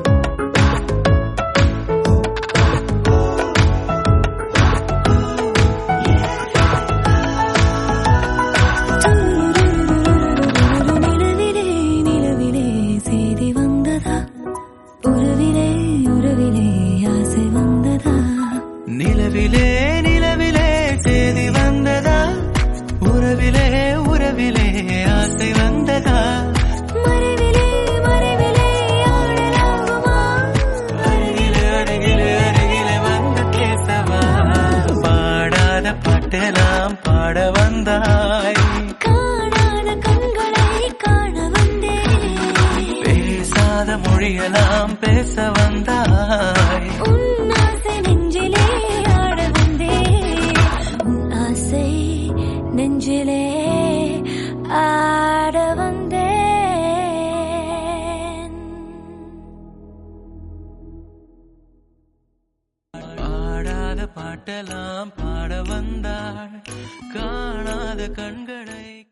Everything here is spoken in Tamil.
நிலவிலே நிலவிலே செய்தி வந்ததா உறவிலே உறவிலே ஆசை வந்ததா நிலவிலே நிலவிலே செய்தி வந்ததா உறவிலே உறவிலே ஆசை வந்ததா மறைவிலே மறைவிலே ஆடலாகுமா அருகிலே அருகிலே அருகிலே வந்து பேசவா பாடாத பாட்டெல்லாம் பாட வந்தாய் காணாத கண்களை காண வந்தேன் பேசாத மொழியெல்லாம் பேச வந்தாய் உன் ஆசை நெஞ்சிலே ஆட வந்தேன் உன் ஆசை நெஞ்சிலே ஆட வந்தேன் பாடாத பாட்டெல்லாம் பாட வந்தாள் காணாத கண்களை